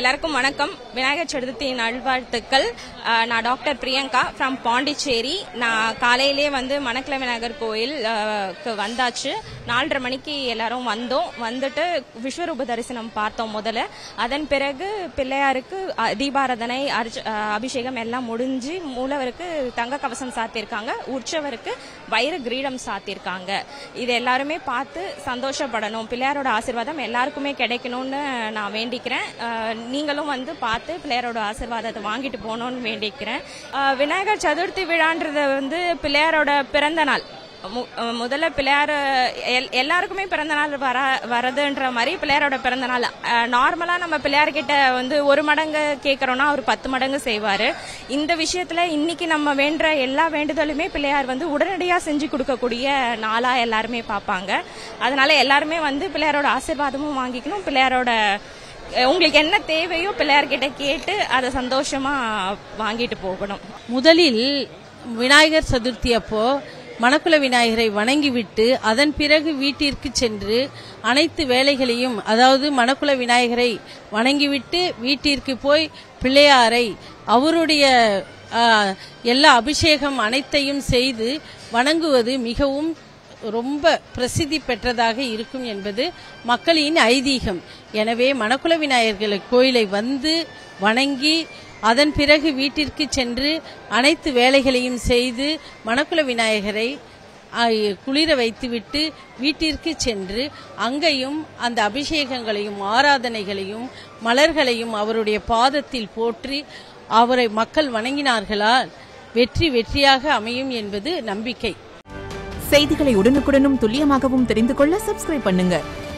எல்லாருக்கும் வணக்கம் விநாயகர் சதுர்த்தி நல்வாழ்த்துக்கள் அஹ், நான் டாக்டர் பிரியங்கா ஃப்ரம் பாண்டிச்சேரி நான் காலையிலே வந்து மணக்கல விநாயகர் கோயில் அஹ், க்கு வந்தாச்சு நாலரை மணிக்கு எல்லாரும் வந்தோம் வந்துட்டு விஸ்வரூப தரிசனம் பார்த்தோம் முதல்ல அதன் பிறகு பிள்ளையாருக்கு அஹ், தீபாராதனை அர்ச்ச- அஹ், அபிஷேகம் எல்லாம் முடிஞ்சு மூலவருக்கு தங்க கவசம் சாத்தியிருக்காங்க உற்சவருக்கு வைர கிரீடம் சாத்தியிருக்காங்க இது எல்லாருமே பார்த்து சந்தோஷப்படணும் பிள்ளையாரோட ஆசீர்வாதம் எல்லாருக்குமே கிடைக்கணும்னு நான் வேண்டிக்கிறேன் அஹ், நீங்களும் வந்து பார்த்து பிள்ளையாரோட ஆசீர்வாதத்தை வாங்கிட்டு போகணும்னு வேண்டிக்கிறேன் அஹ், விநாயகர் சதுர்த்தி விழான்றது வந்து பிள்ளையாரோட பிறந்த நாள் மு- அஹ் முதல்ல பிள்ளையார் எல்- எல்லாருக்குமே பிறந்த நாள் வர வரதுன்ற மாதிரி பிள்ளையாரோட பிறந்த நாள் நார்மலா நம்ம பிள்ளையார்கிட்ட வந்து ஒரு மடங்கு கேட்கறோம்னா அவர் பத்து மடங்கு செய்வாரு இந்த விஷயத்துல இன்னைக்கு நம்ம வேண்டுற எல்லா வேண்டுதலுமே பிள்ளையார் வந்து உடனடியா செஞ்சு கொடுக்கக்கூடிய நாளா எல்லாருமே பார்ப்பாங்க அதனால எல்லாருமே வந்து பிள்ளையாரோட ஆசீர்வாதமும் வாங்கிக்கணும் பிள்ளையாரோட அஹ் உங்களுக்கு என்ன தேவையோ பிள்ளையார்கிட்ட கேட்டு அதை சந்தோஷமா வாங்கிட்டு போகணும் முதலில் விநாயகர் சதுர்த்தி அப்போ மணக்குல விநாயகரை வணங்கிவிட்டு அதன் பிறகு வீட்டிற்கு சென்று அனைத்து வேலைகளையும் அதாவது மணக்குல விநாயகரை வணங்கிவிட்டு வீட்டிற்கு போய் பிள்ளையாரை அவருடைய ஆ, எல்லா அபிஷேகம் அனைத்தையும் செய்து வணங்குவது மிகவும் ரொம்ப பிரசித்தி பெற்றதாக இருக்கும் என்பது மக்களின் ஐதீகம் எனவே மணக்குல விநாயகர் கோயிலை வந்து வணங்கி அதன் பிறகு வீட்டிற்கு சென்று அனைத்து வேலைகளையும் செய்து மணக்குல விநாயகரை ஆ, குளிர வைத்துவிட்டு வீட்டிற்கு சென்று அங்கேயும் அந்த அபிஷேகங்களையும் ஆராதனைகளையும் மலர்களையும் அவருடைய பாதத்தில் போற்றி அவரை மக்கள் வணங்கினார்களால் வெற்றி வெற்றியாக அமையும் என்பது நம்பிக்கை செய்திகளை உடனுக்குடனும் துல்லியமாகவும் தெரிந்து கொள்ள சப்ஸ்கிரைப் பண்ணுங்க